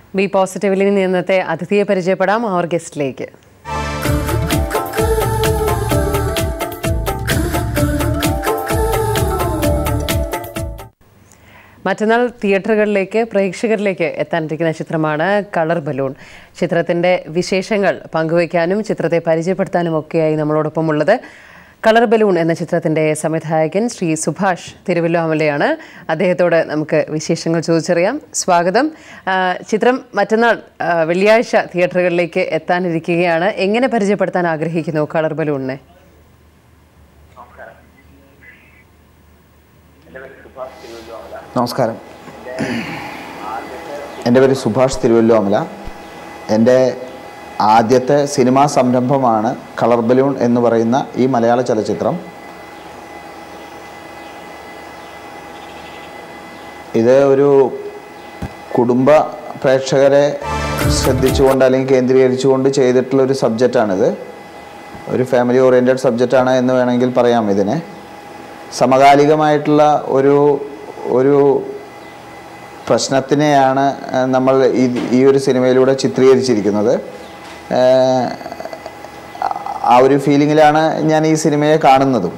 B പോസിറ്റീവിൽ നിന്ന് ഇന്നത്തെ അതിഥിയെ പരിചയപ്പെടാം അവർ ഗസ്റ്റിലേക്ക് മറ്റന്നാൾ തിയേറ്ററുകളിലേക്ക് പ്രേക്ഷകരിലേക്ക് എത്താനിരിക്കുന്ന ചിത്രമാണ് കളർ ബലൂൺ ചിത്രത്തിൻ്റെ വിശേഷങ്ങൾ പങ്കുവയ്ക്കാനും ചിത്രത്തെ പരിചയപ്പെടുത്താനും ഒക്കെയായി നമ്മളോടൊപ്പം ഉള്ളത് കളർ ബലൂൺ എന്ന ചിത്രത്തിൻ്റെ സംവിധായകൻ ശ്രീ സുഭാഷ് തിരുവല്ലോമലയാണ് അദ്ദേഹത്തോട് നമുക്ക് വിശേഷങ്ങൾ ചോദിച്ചറിയാം സ്വാഗതം ആ, ചിത്രം മറ്റന്നാൾ ആ, വെള്ളിയാഴ്ച തിയേറ്ററുകളിലേക്ക് എത്താനിരിക്കുകയാണ് എങ്ങനെ പരിചയപ്പെടുത്താൻ ആഗ്രഹിക്കുന്നു കളർ ബലൂണിനെ നമസ്കാരം എൻ്റെ പേര് സുഭാഷ് തിരുവല്ലോമല എൻ്റെ ആദ്യത്തെ സിനിമാ സംരംഭമാണ് കളർ ബലൂൺ എന്ന് പറയുന്ന ഈ മലയാള ചലച്ചിത്രം ഇത് ഒരു കുടുംബ പ്രേക്ഷകരെ ശ്രദ്ധിച്ചുകൊണ്ട് അല്ലെങ്കിൽ കേന്ദ്രീകരിച്ചുകൊണ്ട് ചെയ്തിട്ടുള്ള ഒരു സബ്ജക്റ്റാണിത് ഒരു ഫാമിലി ഓറിയൻറ്റഡ് സബ്ജക്റ്റാണ് എന്ന് വേണമെങ്കിൽ പറയാം ഇതിനെ സമകാലികമായിട്ടുള്ള ഒരു ഒരു പ്രശ്നത്തിനെയാണ് ഏഹ്, നമ്മൾ ഈ ഈ ഒരു സിനിമയിലൂടെ ചിത്രീകരിച്ചിരിക്കുന്നത് ഏഹ്, ആ ഒരു ഫീലിങ്ങിലാണ് ഞാൻ ഈ സിനിമയെ കാണുന്നതും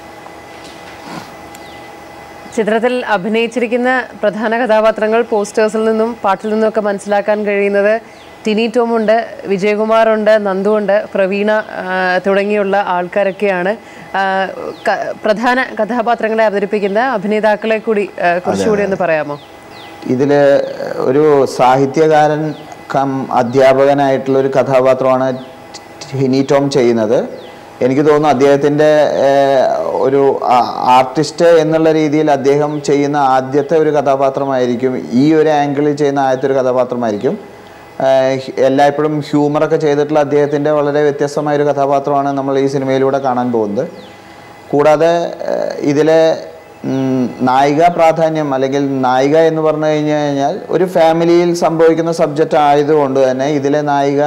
ചിത്രത്തിൽ അഭിനയിച്ചിരിക്കുന്ന പ്രധാന കഥാപാത്രങ്ങൾ പോസ്റ്റേഴ്സിൽ നിന്നും പാട്ടിൽ നിന്നുമൊക്കെ മനസ്സിലാക്കാൻ കഴിയുന്നത് ടിനി ടോമുണ്ട് വിജയകുമാറുണ്ട് നന്ദുണ്ട് പ്രവീണ ആ, തുടങ്ങിയുള്ള ആൾക്കാരൊക്കെയാണ് ആ, ക- പ്രധാന കഥാപാത്രങ്ങളെ അവതരിപ്പിക്കുന്ന അഭിനേതാക്കളെ കൂടി ആ, കുറച്ചുകൂടി ഒന്ന് പറയാമോ ഇതിൽ ഒരു സാഹിത്യകാരൻ കം അധ്യാപകനായിട്ടുള്ള ഒരു കഥാപാത്രമാണ് ടിനി ടോം ചെയ്യുന്നത് എനിക്ക് തോന്നുന്നു അദ്ദേഹത്തിൻ്റെ ഏഹ്, ഒരു ആ- ആർട്ടിസ്റ്റ് എന്നുള്ള രീതിയിൽ അദ്ദേഹം ചെയ്യുന്ന ആദ്യത്തെ ഒരു കഥാപാത്രമായിരിക്കും ഈ ഒരു ആംഗിളിൽ ചെയ്യുന്ന ആദ്യത്തെ ഒരു കഥാപാത്രമായിരിക്കും ഏഹ്, ഹ്- എല്ലായ്പ്പോഴും ഹ്യൂമറൊക്കെ ചെയ്തിട്ടുള്ള അദ്ദേഹത്തിൻ്റെ വളരെ വ്യത്യസ്തമായ ഒരു കഥാപാത്രമാണ് നമ്മൾ ഈ സിനിമയിലൂടെ കാണാൻ പോകുന്നത് കൂടാതെ ഏഹ്, ഇതിലെ ഉം, നായിക പ്രാധാന്യം അല്ലെങ്കിൽ നായിക എന്ന് പറഞ്ഞു കഴിഞ്ഞു കഴിഞ്ഞാൽ ഒരു ഫാമിലിയിൽ സംഭവിക്കുന്ന സബ്ജക്റ്റ് ആയതുകൊണ്ട് തന്നെ ഇതിലെ നായിക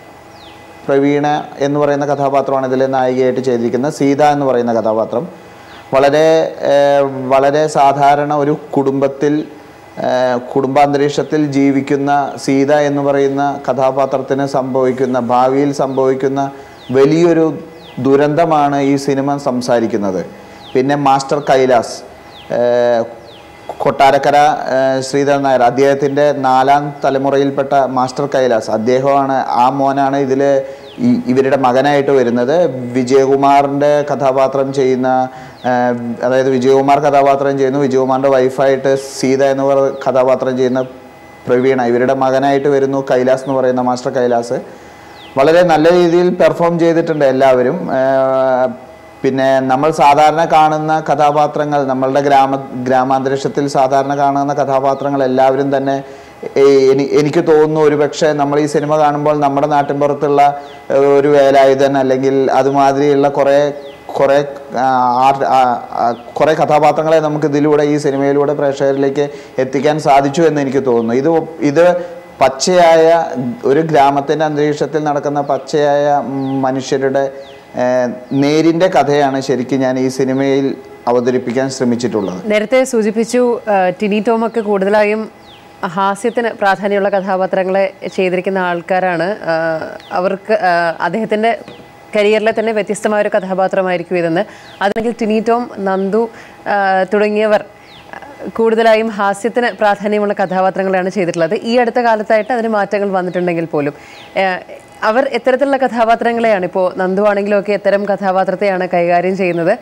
പ്രവീണ എന്ന് പറയുന്ന കഥാപാത്രമാണ് ഇതിലെ നായികയായിട്ട് ചെയ്തിരിക്കുന്നത് സീത എന്ന് പറയുന്ന കഥാപാത്രം വളരെ ഏഹ്, വളരെ സാധാരണ ഒരു കുടുംബത്തിൽ ഏഹ്, കുടുംബാന്തരീക്ഷത്തിൽ ജീവിക്കുന്ന സീത എന്ന് പറയുന്ന കഥാപാത്രത്തിന് സംഭവിക്കുന്ന ഭാവിയിൽ സംഭവിക്കുന്ന വലിയൊരു ദുരന്തമാണ് ഈ സിനിമ സംസാരിക്കുന്നത് പിന്നെ മാസ്റ്റർ കൈലാസ് ഏഹ്, കൊട്ടാരക്കര ഏഹ്, ശ്രീധരൻ നായർ അദ്ദേഹത്തിൻ്റെ നാലാം തലമുറയിൽപ്പെട്ട മാസ്റ്റർ കൈലാസ് അദ്ദേഹമാണ് ആ മോനാണ് ഇതിൽ ഇവരുടെ മകനായിട്ട് വരുന്നത് വിജയകുമാറിൻ്റെ കഥാപാത്രം ചെയ്യുന്ന ഏഹ്, അതായത് വിജയകുമാർ കഥാപാത്രം ചെയ്യുന്നു വിജയകുമാറിൻ്റെ വൈഫായിട്ട് സീത എന്ന് പറയുന്ന കഥാപാത്രം ചെയ്യുന്ന പ്രവീണ ഇവരുടെ മകനായിട്ട് വരുന്നു കൈലാസ് എന്ന് പറയുന്ന മാസ്റ്റർ കൈലാസ് വളരെ നല്ല രീതിയിൽ പെർഫോം ചെയ്തിട്ടുണ്ട് എല്ലാവരും ഏഹ് പിന്നെ നമ്മൾ സാധാരണ കാണുന്ന കഥാപാത്രങ്ങൾ നമ്മളുടെ ഗ്രാമ ഗ്രാമാന്തരീക്ഷത്തിൽ സാധാരണ കാണുന്ന കഥാപാത്രങ്ങൾ എല്ലാവരും തന്നെ ഏഹ് എനി എനിക്ക് തോന്നുന്നു ഒരുപക്ഷെ നമ്മൾ ഈ സിനിമ കാണുമ്പോൾ നമ്മുടെ നാട്ടിൻപുറത്തുള്ള ഏഹ് ഒരു വേലായുധൻ അല്ലെങ്കിൽ അതുമാതിരിയുള്ള കുറേ കുറേ ആർട്ട് കുറേ കഥാപാത്രങ്ങളെ നമുക്ക് ഇതിലൂടെ ഈ സിനിമയിലൂടെ പ്രേക്ഷകരിലേക്ക് എത്തിക്കാൻ സാധിച്ചു എന്ന് എനിക്ക് തോന്നുന്നു ഇത് ഇത് പച്ചയായ ഒരു ഗ്രാമത്തിൻ്റെ അന്തരീക്ഷത്തിൽ നടക്കുന്ന പച്ചയായ മനുഷ്യരുടെ ഏഹ്, നേരിൻ്റെ കഥയാണ് ശരിക്കും ഞാൻ ഈ സിനിമയിൽ അവതരിപ്പിക്കാൻ ശ്രമിച്ചിട്ടുള്ളത് നേരത്തെ സൂചിപ്പിച്ചു ആ, ടിനി ടോമൊക്കെ കൂടുതലായും ഹാസ്യത്തിന് പ്രാധാന്യമുള്ള കഥാപാത്രങ്ങളെ ചെയ്തിരിക്കുന്ന ആൾക്കാരാണ് ആ, അവർക്ക് ആ, അദ്ദേഹത്തിൻ്റെ കരിയറിലെ തന്നെ വ്യത്യസ്തമായ ഒരു കഥാപാത്രമായിരിക്കും ഇതെന്ന് അതല്ലെങ്കിൽ ടിനി ടോം നന്ദു ആ, തുടങ്ങിയവർ ആ, കൂടുതലായും ഹാസ്യത്തിന് പ്രാധാന്യമുള്ള കഥാപാത്രങ്ങളാണ് ചെയ്തിട്ടുള്ളത് ഈ അടുത്ത കാലത്തായിട്ട് അതിന് മാറ്റങ്ങൾ വന്നിട്ടുണ്ടെങ്കിൽ പോലും ആ, അവർ എത്തരത്തിലുള്ള കഥാപാത്രങ്ങളെയാണ് ഇപ്പോൾ നന്ദു ആണെങ്കിലും ഒക്കെ എത്തരം കഥാപാത്രത്തെയാണ് കൈകാര്യം ചെയ്യുന്നത്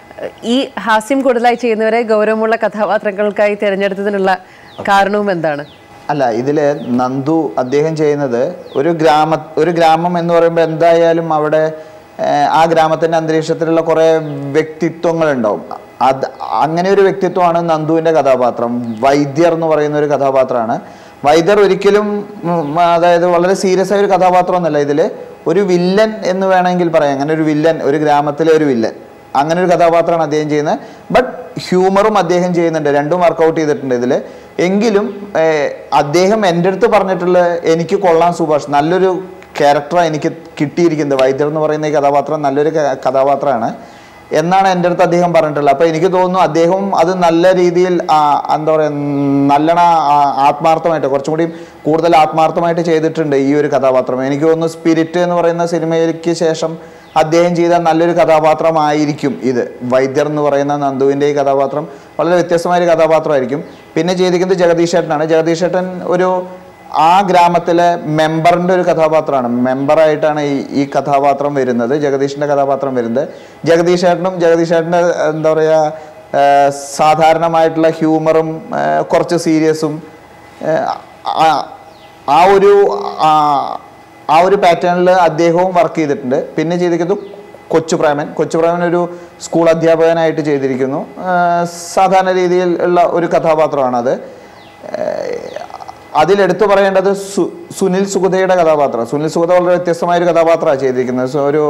ഈ ഹാസ്യം കൂടുതലായി ചെയ്യുന്നവരെ ഗൗരവമുള്ള കഥാപാത്രങ്ങൾക്കായി തിരഞ്ഞെടുത്തതിനുള്ള കാരണവും എന്താണ് അല്ല ഇതിൽ നന്ദു അദ്ദേഹം ചെയ്യുന്നത് ഒരു ഗ്രാമ ഒരു ഗ്രാമം എന്ന് പറയുമ്പോൾ എന്തായാലും അവിടെ ഏഹ്, ആ ഗ്രാമത്തിൻ്റെ അന്തരീക്ഷത്തിലുള്ള കുറേ വ്യക്തിത്വങ്ങളുണ്ടാവും അത് അങ്ങനെ ഒരു വ്യക്തിത്വമാണ് നന്ദുവിൻ്റെ കഥാപാത്രം വൈദ്യർ എന്ന് പറയുന്ന ഒരു കഥാപാത്രമാണ് വൈദ്യർ ഒരിക്കലും ഉം, അതായത് വളരെ സീരിയസ് ആയ ഒരു കഥാപാത്രമൊന്നുമല്ല ഇതിൽ ഒരു വില്ലൻ എന്ന് വേണമെങ്കിൽ പറയാം അങ്ങനെ ഒരു വില്ലൻ ഒരു ഗ്രാമത്തിലെ ഒരു വില്ലൻ അങ്ങനെ ഒരു കഥാപാത്രമാണ് അദ്ദേഹം ചെയ്യുന്നത് ബട്ട് ഹ്യൂമറും അദ്ദേഹം ചെയ്യുന്നുണ്ട് രണ്ടും വർക്കൗട്ട് ചെയ്തിട്ടുണ്ട് ഇതിൽ എങ്കിലും ഏഹ്, അദ്ദേഹം എൻ്റെ അടുത്ത് പറഞ്ഞിട്ടുള്ള എനിക്ക് കൊള്ളാം സുഭാഷ് നല്ലൊരു ക്യാരക്ടറാണ് എനിക്ക് കിട്ടിയിരിക്കുന്നത് വൈദ്യർ എന്ന് പറയുന്ന ഈ കഥാപാത്രം നല്ലൊരു ക- കഥാപാത്രമാണ് എന്നാണ് എൻ്റെ അടുത്ത് അദ്ദേഹം പറഞ്ഞിട്ടുള്ളത് അപ്പോൾ എനിക്ക് തോന്നുന്നു അദ്ദേഹം അത് നല്ല രീതിയിൽ ആ, എന്താ പറയുക നല്ലണ ആ- ആത്മാർത്ഥമായിട്ട് കുറച്ചും കൂടി കൂടുതൽ ആത്മാർത്ഥമായിട്ട് ചെയ്തിട്ടുണ്ട് ഈ ഒരു കഥാപാത്രം എനിക്ക് തോന്നുന്നു സ്പിരിറ്റ് എന്ന് പറയുന്ന സിനിമയ്ക്ക് ശേഷം അദ്ദേഹം ചെയ്ത നല്ലൊരു കഥാപാത്രമായിരിക്കും ഇത് വൈദ്യർ എന്ന് പറയുന്ന നന്ദുവിൻ്റെ ഈ കഥാപാത്രം വളരെ വ്യത്യസ്തമായ ഒരു കഥാപാത്രമായിരിക്കും പിന്നെ ചെയ്തിരിക്കുന്നത് ജഗദീഷ് ചേട്ടനാണ് ജഗദീഷ് ചേട്ടൻ ഒരു ആ ഗ്രാമത്തിലെ മെമ്പറിൻ്റെ ഒരു കഥാപാത്രമാണ് മെമ്പറായിട്ടാണ് ഈ ഈ കഥാപാത്രം വരുന്നത് ജഗദീഷിൻ്റെ കഥാപാത്രം വരുന്നത് ജഗദീഷ് ചേട്ടനും ജഗദീഷ് ചേട്ടൻ്റെ എന്താ പറയുക ഏഹ് സാധാരണമായിട്ടുള്ള ഹ്യൂമറും ഏഹ് കുറച്ച് സീരിയസും ഏഹ് ആ- ആ ഒരു ആ- ആ ഒരു പാറ്റേണിൽ അദ്ദേഹവും വർക്ക് ചെയ്തിട്ടുണ്ട് പിന്നെ ചെയ്തിരിക്കുന്നത് കൊച്ചുപ്രേമൻ കൊച്ചുപ്രേമൻ ഒരു സ്കൂൾ അധ്യാപകനായിട്ട് ചെയ്തിരിക്കുന്നു ഏഹ് സാധാരണ രീതിയിൽ ഉള്ള ഒരു കഥാപാത്രമാണത് ഏഹ് അതിലെടുത്തു പറയേണ്ടത് സു സുനിൽ സുഗതയുടെ കഥാപാത്രം സുനിൽ സുഗത വളരെ വ്യത്യസ്തമായ ഒരു കഥാപാത്രമാണ് ചെയ്തിരിക്കുന്നത് സോ ഒരു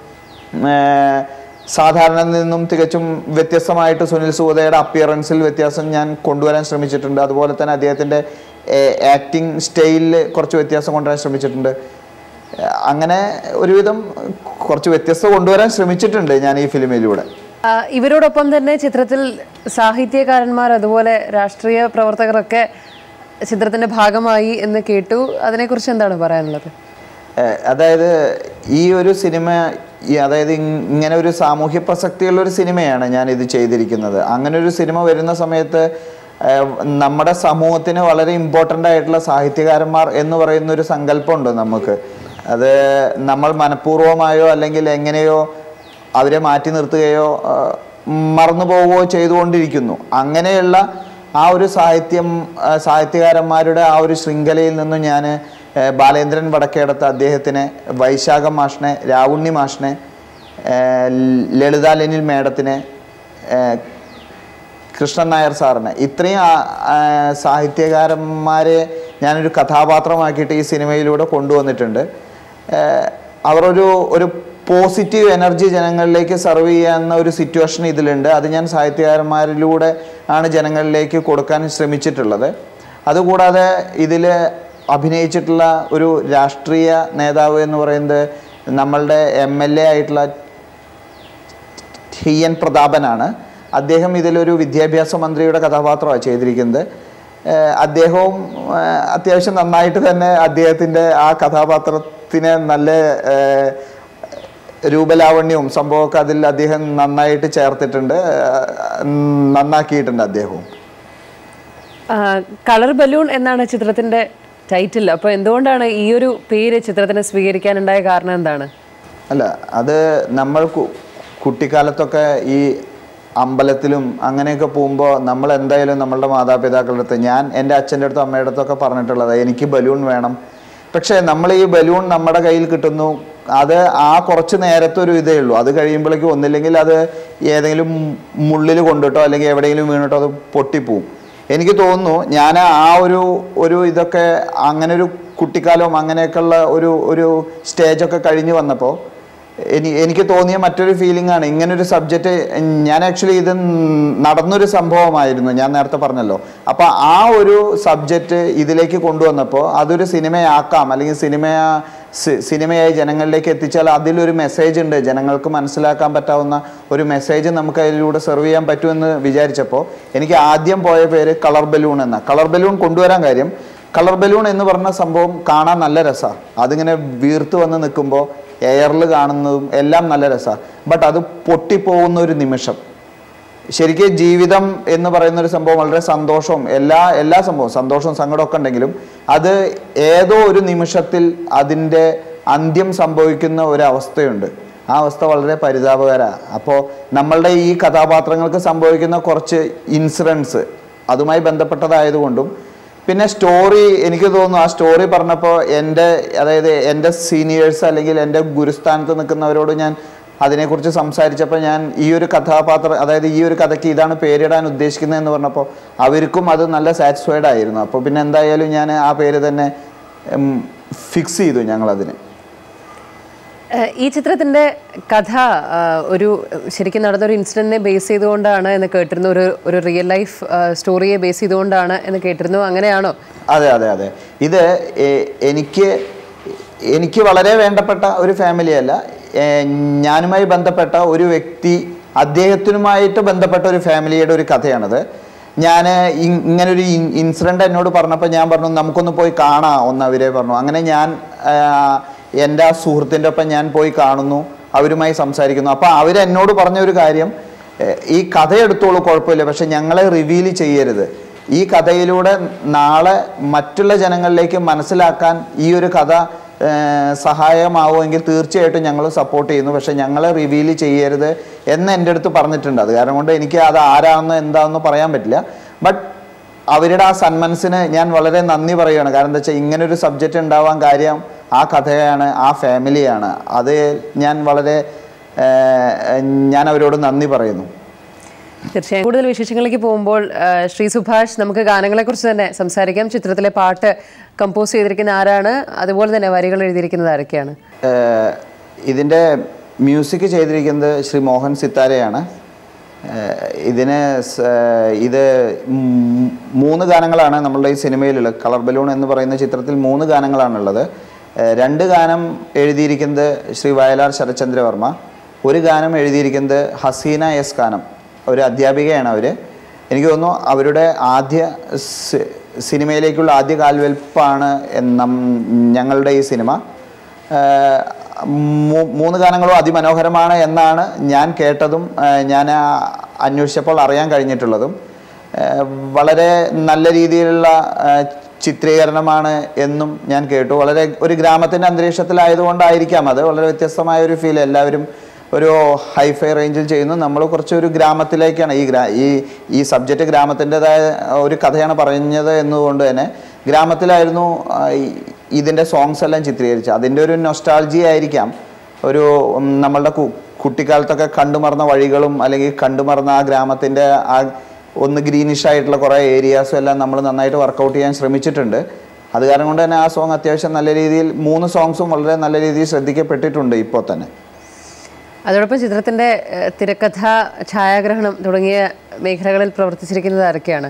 ഏർ, സാധാരണ നിന്നും തികച്ചും വ്യത്യസ്തമായിട്ട് സുനിൽ സുഗതയുടെ അപ്പിയറൻസിൽ വ്യത്യാസം ഞാൻ കൊണ്ടുവരാൻ ശ്രമിച്ചിട്ടുണ്ട് അതുപോലെ തന്നെ അദ്ദേഹത്തിൻ്റെ ആക്ടിങ് സ്റ്റൈലിൽ കുറച്ച് വ്യത്യാസം കൊണ്ടുവരാൻ ശ്രമിച്ചിട്ടുണ്ട് ഏർ, അങ്ങനെ ഒരുവിധം കുറച്ച് വ്യത്യസ്തത കൊണ്ടുവരാൻ ശ്രമിച്ചിട്ടുണ്ട് ഞാൻ ഈ ഫിലിമിലൂടെ ആ, ഇവരോടൊപ്പം തന്നെ ചിത്രത്തിൽ സാഹിത്യകാരന്മാർ അതുപോലെ രാഷ്ട്രീയ പ്രവർത്തകരൊക്കെ ചിത്രത്തിന്റെ ഭാഗമായി എന്ന് കേട്ടു അതിനെക്കുറിച്ച് എന്താണ് പറയാനുള്ളത് ഏഹ് അതായത് ഈ ഒരു സിനിമ ഈ അതായത് ഇങ്- ഇങ്ങനെ ഒരു സാമൂഹ്യ പ്രസക്തിയുള്ള ഒരു സിനിമയാണ് ഞാൻ ഇത് ചെയ്തിരിക്കുന്നത് അങ്ങനെ ഒരു സിനിമ വരുന്ന സമയത്ത് ഏഹ് നമ്മുടെ സമൂഹത്തിന് വളരെ ഇമ്പോർട്ടൻ്റ് ആയിട്ടുള്ള സാഹിത്യകാരന്മാർ എന്ന് പറയുന്ന ഒരു സങ്കല്പമുണ്ട് നമുക്ക് അത് നമ്മൾ മനഃപൂർവ്വമായോ അല്ലെങ്കിൽ എങ്ങനെയോ അവരെ മാറ്റി നിർത്തുകയോ ഏഹ് മറന്നു പോവുകയോ ചെയ്തുകൊണ്ടിരിക്കുന്നു അങ്ങനെയുള്ള ആ ഒരു സാഹിത്യം ആ, സാഹിത്യകാരന്മാരുടെ ആ ഒരു ശൃംഖലയിൽ നിന്നും ഞാൻ ബാലേന്ദ്രൻ വടക്കേടത്ത് അദ്ദേഹത്തിനെ വൈശാഖം മാഷിനെ രാവുണ്ണി മാഷിനെ ഏ, ലളിത ലെനിൽ മേഡത്തിനെ ഏ, കൃഷ്ണൻ നായർ സാറിനെ ഇത്രയും ആ- ആ, സാഹിത്യകാരന്മാരെ ഞാനൊരു കഥാപാത്രമാക്കിയിട്ട് ഈ സിനിമയിലൂടെ കൊണ്ടുവന്നിട്ടുണ്ട് ഏഹ് അവർ ഒരു ഒരു പോസിറ്റീവ് എനർജി ജനങ്ങളിലേക്ക് സർവ് ചെയ്യാവുന്ന ഒരു സിറ്റുവേഷൻ ഇതിലുണ്ട് അത് ഞാൻ സാഹിത്യകാരന്മാരിലൂടെ ആണ് ജനങ്ങളിലേക്ക് കൊടുക്കാൻ ശ്രമിച്ചിട്ടുള്ളത് അതുകൂടാതെ ഇതിൽ അഭിനയിച്ചിട്ടുള്ള ഒരു രാഷ്ട്രീയ നേതാവ് എന്ന് പറയുന്നത് നമ്മളുടെ എം എൽ എ ആയിട്ടുള്ള ടി എൻ പ്രതാപനാണ് അദ്ദേഹം ഇതിലൊരു വിദ്യാഭ്യാസ മന്ത്രിയുടെ കഥാപാത്രമാണ് ചെയ്തിരിക്കുന്നത് ഏഹ് അദ്ദേഹവും ഏഹ് അത്യാവശ്യം നന്നായിട്ട് തന്നെ അദ്ദേഹത്തിൻ്റെ ആ കഥാപാത്രത്തിനെ നല്ല ഏഹ് രൂപലാവണ്യവും സംഭവമൊക്കെ അതിൽ അദ്ദേഹം നന്നായിട്ട് ചേർത്തിട്ടുണ്ട് ഏഹ് നന്നാക്കിയിട്ടുണ്ട് അദ്ദേഹവും കളർ ബലൂൺ എന്നാണ് ചിത്രത്തിന്റെ ടൈറ്റിൽ അപ്പോൾ എന്തുകൊണ്ടാണ് ഈ ഒരു പേര് ചിത്രത്തിന് സ്വീകരിക്കാനുണ്ടായ കാരണം എന്താണ് അല്ല അത് നമ്മൾ കു- കുട്ടിക്കാലത്തൊക്കെ ഈ അമ്പലത്തിലും അങ്ങനെയൊക്കെ പോകുമ്പോൾ നമ്മൾ എന്തായാലും നമ്മളുടെ മാതാപിതാക്കളുടെ അടുത്ത് ഞാൻ എൻ്റെ അച്ഛൻ്റെ അടുത്തും അമ്മയുടെ അടുത്തൊക്കെ പറഞ്ഞിട്ടുള്ളത് എനിക്ക് ബലൂൺ വേണം പക്ഷേ നമ്മൾ ഈ ബലൂൺ നമ്മുടെ കയ്യിൽ കിട്ടുന്നു അത് ആ കുറച്ച് നേരത്തെ ഒരു ഇതേ ഉള്ളൂ അത് കഴിയുമ്പോഴേക്കും ഒന്നില്ലെങ്കിൽ അത് ഏതെങ്കിലും മുള്ളിൽ കൊണ്ടിട്ടോ അല്ലെങ്കിൽ എവിടെയെങ്കിലും വീണിട്ടോ അത് പൊട്ടിപ്പോവും എനിക്ക് തോന്നുന്നു ഞാൻ ആ ഒരു ഒരു ഇതൊക്കെ അങ്ങനെ ഒരു കുട്ടിക്കാലവും അങ്ങനെയൊക്കെയുള്ള ഒരു ഒരു സ്റ്റേജൊക്കെ കഴിഞ്ഞ് വന്നപ്പോൾ എനി എനിക്ക് തോന്നിയ മറ്റൊരു ഫീലിംഗ് ആണ് ഇങ്ങനൊരു സബ്ജക്റ്റ് ഞാൻ ആക്ച്വലി ഇത് നടന്നൊരു സംഭവമായിരുന്നു ഞാൻ നേരത്തെ പറഞ്ഞല്ലോ അപ്പോൾ ആ ഒരു സബ്ജക്റ്റ് ഇതിലേക്ക് കൊണ്ടുവന്നപ്പോൾ അതൊരു സിനിമയാക്കാം അല്ലെങ്കിൽ സിനിമ സിനിമയായി ജനങ്ങളിലേക്ക് എത്തിച്ചാൽ അതിലൊരു മെസ്സേജ് ഉണ്ട് ജനങ്ങൾക്ക് മനസ്സിലാക്കാൻ പറ്റാവുന്ന ഒരു മെസ്സേജ് നമുക്ക് അതിലൂടെ സെർവ് ചെയ്യാൻ പറ്റുമെന്ന് വിചാരിച്ചപ്പോൾ എനിക്ക് ആദ്യം പോയ പേര് കളർ ബലൂൺ എന്ന കളർ ബലൂൺ കൊണ്ടുവരാൻ കാര്യം കളർ ബലൂൺ എന്ന് പറഞ്ഞ സംഭവം കാണാൻ നല്ല രസമാണ് അതിങ്ങനെ വീർത്ത് വന്ന് നിൽക്കുമ്പോൾ എയറിൽ കാണുന്നതും എല്ലാം നല്ല രസമാണ് ബട്ട് അത് പൊട്ടിപ്പോകുന്ന ഒരു നിമിഷം ശരിക്കും ജീവിതം എന്ന് പറയുന്ന ഒരു സംഭവം വളരെ സന്തോഷവും എല്ലാ എല്ലാ സംഭവവും സന്തോഷവും സങ്കടവും ഒക്കെ ഉണ്ടെങ്കിലും അത് ഏതോ ഒരു നിമിഷത്തിൽ അതിൻ്റെ അന്ത്യം സംഭവിക്കുന്ന ഒരു അവസ്ഥയുണ്ട് ആ അവസ്ഥ വളരെ പരിതാപകരമാണ് അപ്പോൾ നമ്മളുടെ ഈ കഥാപാത്രങ്ങൾക്ക് സംഭവിക്കുന്ന കുറച്ച് ഇൻസിഡൻസ് അതുമായി ബന്ധപ്പെട്ടതായതുകൊണ്ടും പിന്നെ സ്റ്റോറി എനിക്ക് തോന്നുന്നു ആ സ്റ്റോറി പറഞ്ഞപ്പോൾ എൻ്റെ അതായത് എൻ്റെ സീനിയേഴ്സ് അല്ലെങ്കിൽ എൻ്റെ ഗുരുസ്ഥാനത്ത് നിൽക്കുന്നവരോട് ഞാൻ അതിനെക്കുറിച്ച് സംസാരിച്ചപ്പോൾ ഞാൻ ഈ ഒരു കഥാപാത്രം അതായത് ഈ ഒരു കഥയ്ക്ക് ഇതാണ് പേരിടാൻ ഉദ്ദേശിക്കുന്നത് എന്ന് പറഞ്ഞപ്പോൾ അവർക്കും അത് നല്ല സാറ്റിസ്ഫൈഡ് ആയിരുന്നു അപ്പോൾ പിന്നെ എന്തായാലും ഞാൻ ആ പേര് തന്നെ ഫിക്സ് ചെയ്തു ഞങ്ങളതിന് ഏഹ് ഈ ചിത്രത്തിന്റെ കഥ ആ, ഒരു ശരിക്കും നടന്നൊരു ഇൻസിഡന്റിനെ ബേസ് ചെയ്തുകൊണ്ടാണ് എന്ന് കേട്ടിരുന്നു ഒരു ഒരു റിയൽ ലൈഫ് സ്റ്റോറിയെ ബേസ് ചെയ്തുകൊണ്ടാണ് എന്ന് കേട്ടിരുന്നു അങ്ങനെയാണോ അതെ അതെ അതെ ഇത് എ- എനിക്ക് എനിക്ക് വളരെ വേണ്ടപ്പെട്ട ഒരു ഫാമിലി അല്ല എ, ഞാനുമായി ബന്ധപ്പെട്ട ഒരു വ്യക്തി അദ്ദേഹത്തിനുമായിട്ട് ബന്ധപ്പെട്ട ഒരു ഫാമിലിയുടെ ഒരു കഥയാണത് ഞാൻ ഇങ്ങനൊരു ഇൻസിഡൻ്റ് എന്നോട് പറഞ്ഞപ്പോൾ ഞാൻ പറഞ്ഞു നമുക്കൊന്ന് പോയി കാണാം ഒന്ന് അവരെ പറഞ്ഞു അങ്ങനെ ഞാൻ ആ, എൻ്റെ ആ സുഹൃത്തിൻ്റെ ഒപ്പം ഞാൻ പോയി കാണുന്നു അവരുമായി സംസാരിക്കുന്നു അപ്പോൾ അവരെന്നോട് പറഞ്ഞ ഒരു കാര്യം "ഏഹ്, ഈ കഥ എടുത്തോളൂ കുഴപ്പമില്ല പക്ഷെ ഞങ്ങളെ റിവീൽ ചെയ്യരുത് ഈ കഥയിലൂടെ നാളെ മറ്റുള്ള ജനങ്ങളിലേക്ക് മനസ്സിലാക്കാൻ ഈ ഒരു കഥ ഏഹ്, സഹായമാവുമെങ്കിൽ തീർച്ചയായിട്ടും ഞങ്ങൾ സപ്പോർട്ട് ചെയ്യുന്നു പക്ഷെ ഞങ്ങളെ റിവീൽ ചെയ്യരുത് എന്ന് എൻ്റെ അടുത്ത് പറഞ്ഞിട്ടുണ്ട് അത് കാരണം കൊണ്ട് എനിക്ക് അത് ആരാണെന്ന് എന്താണെന്ന് പറയാൻ പറ്റില്ല ബട്ട് അവരുടെ ആ സന്മനസ്സിന് ഞാൻ വളരെ നന്ദി പറയുകയാണ് കാരണം എന്താ വെച്ചാൽ ഇങ്ങനൊരു സബ്ജക്റ്റ് ഉണ്ടാവാൻ കാര്യം ആ കഥയാണ് ആ ഫാമിലിയാണ് അത് ഞാൻ വളരെ ഏഹ്, ഞാൻ അവരോട് നന്ദി പറയുന്നു തീർച്ചയായും കൂടുതൽ വിശേഷങ്ങളിലേക്ക് പോകുമ്പോൾ ആ, ശ്രീ സുഭാഷ് നമുക്ക് ഗാനങ്ങളെക്കുറിച്ച് തന്നെ സംസാരിക്കാം ചിത്രത്തിലെ പാട്ട് കമ്പോസ് ചെയ്തിരിക്കുന്ന ആരാണ് അതുപോലെ തന്നെ വരികൾ എഴുതിയിരിക്കുന്നത് ആരൊക്കെയാണ് ഏഹ് ഇതിൻ്റെ മ്യൂസിക് ചെയ്തിരിക്കുന്നത് ശ്രീ മോഹൻ സിത്താരയാണ് ഏഹ് ഇതിന് സ- ഇത് ഉം മൂന്ന് ഗാനങ്ങളാണ് നമ്മളുടെ ഈ സിനിമയിലുള്ളത് കളർ ബലൂൺ എന്ന് പറയുന്ന ചിത്രത്തിൽ മൂന്ന് ഗാനങ്ങളാണുള്ളത് ഏഹ് രണ്ട് ഗാനം എഴുതിയിരിക്കുന്നത് ശ്രീ വയലാർ ശരത്ചന്ദ്രവർമ്മ ഒരു ഗാനം എഴുതിയിരിക്കുന്നത് ഹസീന എസ് കാനം ഒരു അധ്യാപികയാണ് അവർ എനിക്ക് തോന്നുന്നു അവരുടെ ആദ്യ സി- സിനിമയിലേക്കുള്ള ആദ്യ കാൽവെൽപ്പാണ് എൻ- നം- ഞങ്ങളുടെ ഈ സിനിമ ഏഹ് മൂ- മൂന്ന് ഗാനങ്ങളും അതിമനോഹരമാണ് എന്നാണ് ഞാൻ കേട്ടതും ഏഹ് ഞാൻ ആ അന്വേഷിച്ചപ്പോൾ അറിയാൻ കഴിഞ്ഞിട്ടുള്ളതും ഏഹ് വളരെ നല്ല രീതിയിലുള്ള ഏഹ് ചിത്രീകരണമാണ് എന്നും ഞാൻ കേട്ടു വളരെ ഒരു ഗ്രാമത്തിൻ്റെ അന്തരീക്ഷത്തിലായതുകൊണ്ടായിരിക്കാം അത് വളരെ വ്യത്യസ്തമായ ഒരു ഫീൽ എല്ലാവരും ഒരു ഹൈഫൈ റേഞ്ചിൽ ചെയ്യുന്നു നമ്മൾ കുറച്ച് ഒരു ഗ്രാമത്തിലേക്കാണ് ഈ ഗ്രാ ഈ ഈ സബ്ജക്റ്റ് ഗ്രാമത്തിൻ്റെതായ ഒരു കഥയാണ് പറഞ്ഞത് എന്നതുകൊണ്ട് തന്നെ ഗ്രാമത്തിലായിരുന്നു ആ, ഈ- ഇതിൻ്റെ സോങ്സ് എല്ലാം ചിത്രീകരിച്ചത് അതിൻ്റെ ഒരു നൊസ്റ്റാൾജി ആയിരിക്കാം ഒരു ഉം, നമ്മളുടെ കു- കുട്ടിക്കാലത്തൊക്കെ കണ്ടുമറന്ന വഴികളും അല്ലെങ്കിൽ കണ്ടുമറന്ന ആ ഗ്രാമത്തിൻ്റെ ആ ഒന്ന് ഗ്രീനിഷ് ആയിട്ടുള്ള കുറേ ഏരിയാസും എല്ലാം നമ്മൾ നന്നായിട്ട് വർക്കൗട്ട് ചെയ്യാൻ ശ്രമിച്ചിട്ടുണ്ട് അത് കാരണം കൊണ്ട് തന്നെ ആ സോങ് അത്യാവശ്യം നല്ല രീതിയിൽ മൂന്ന് സോങ്സും വളരെ നല്ല രീതിയിൽ ശ്രദ്ധിക്കപ്പെട്ടിട്ടുണ്ട് ഇപ്പോൾ തന്നെ അതോടൊപ്പം ചിത്രത്തിന്റെ ഏഹ്, തിരക്കഥ ഛായാഗ്രഹണം തുടങ്ങിയ മേഖലകളിൽ പ്രവർത്തിച്ചിരിക്കുന്നത് ആരൊക്കെയാണ്